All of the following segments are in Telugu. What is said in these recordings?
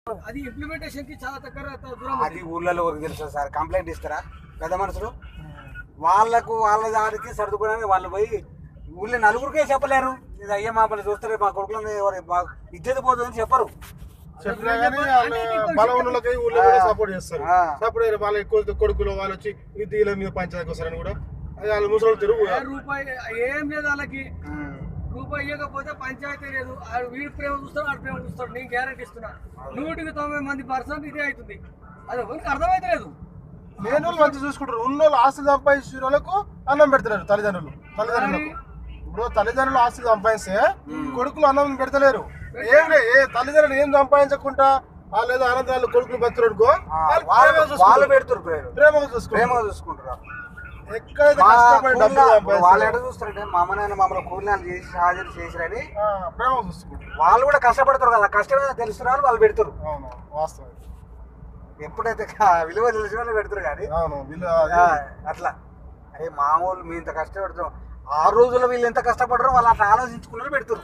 అది ఇంప్లిమెంటేషన్ కి చాలా దగ్గర దూరం అది ఊళ్ళలో వరకు తెలుసు సార్ కంప్లైంట్ ఇస్తారా పెద్ద మనుషులు వాళ్ళకు వాళ్ళ దానికి సర్దుకోవడానికి వాళ్ళు పోయి ఊళ్ళో నలుగురికే చెప్పలేరు ఇది అయ్యా మమ్మల్ని చూస్తారు మా కొడుకులని ఎవరు బాగా ఇద్దరు పోతుందని చెప్పరు చెప్పినా కానీ వాళ్ళు బలం ఉన్న వాళ్ళకి ఊళ్ళో కూడా సపోర్ట్ చేస్తారు ఆ. సపోర్ట్ చేయరు వాళ్ళ ఎక్కువ కొడుకులు వాళ్ళు వచ్చి ఈ తీల మీద పంచాయతీకి వస్తారని కూడా అది వాళ్ళ ముసలి తిరుగు ఏ రూపాయి ఏం లేదు వాళ్ళకి రూపాయి ఇవ్వకపోతే పంచాయతీ లేదు ఆడు వీడి ప్రేమ చూస్తాడు ఆడు ప్రేమ చూస్తాడు నేను గ్యారెంటీ ఇస్తున్నా నూటికి తొంభై మంది పర్సెంట్ ఇదే అవుతుంది అది ఎవరికి అర్థమైతే లేదు లేని వాళ్ళు మంచిగా చూసుకుంటారు ఉన్న వాళ్ళు ఆస్తి సంపాదించిన వాళ్ళకు అన్నం పెడతారు తల్లిదండ్రులు తల్లిదండ్రులకు ఇప్పుడు తల్లిదండ్రులు ఆస్తి సంపాదిస్తే కొడుకులు అన్నం పెడతలేరు ఏం లే ఏ తల్లిదండ్రులు ఏం సంపాదించకుండా వాళ్ళు ఏదో ఆనందాలు కొడుకులు బతురుడుకో వాళ్ళు వాళ్ళు పెడుతురు ప్రేమ ప్రేమగా చూసుకుంటారు ప్రేమగా చూసుకుంటారు ఎక్కడైతే మా కష్టపడి డబ్బులు కూలినా- సంపాదిస్తారో, వాళ్ళు ఎక్కడ చూస్తారంటే మా అమ్మ నాన్న మమ్మల్ని కూలినాలు చేసి హాజరు చేసిరని ఆ, ప్రేమగా చూసుకుంటారు వాళ్ళు కూడా కష్టపడతారు కదా కష్టమే తెలుస్తున్నారు వాళ్ళు పెడతారు అవును వాస్తవం ఎప్పుడైతే కా- విలువ తెలిసిన వాళ్ళు పెడతారు కానీ అవును వీళ్ళు ఆ, అట్లా అరే మామూలు మేము ఇంత కష్టపడతాం ఆ రోజుల్లో వీళ్ళు ఎంత కష్టపడరో వాళ్ళు అట్లా ఆలోచించుకున్నారు పెడతారు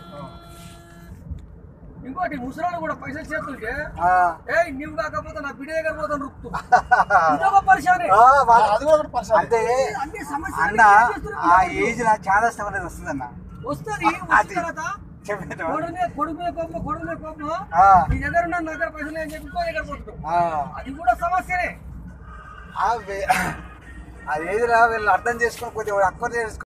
ఇంకోటి ముసలాళ్ళు కూడా పైసలు చేస్తుంటే ఆ. ఏ నువ్వు కాకపోతే నా బిడ్డ దగ్గర పోతాను రుక్తు ఇదొక పరిశానే ఆ, వాళ్ళ- అది కూడా ఒకటి పర్సనల్ అంటే అన్ని సమస్యలు అన్న ఆ ఏజ్ నా చాలా ఇష్టం అనేది వస్తుంది అన్న వస్తుంది వచ్చిన తర్వాత చెప్పేది కొడుకు మీద కొడుకు మీద కోపం కొడుకు మీద కోపం ఆ, నీ దగ్గర ఉన్న నా దగ్గర పైసలు అని చెప్పి ఇంకో దగ్గర పోతున్నావు ఆ. అది కూడా సమస్యనే ఆ వే- ఆ ఏజ్ రా వీళ్ళు అర్థం చేసుకొని కొద్దిగా అక్వర్ చేసుకొని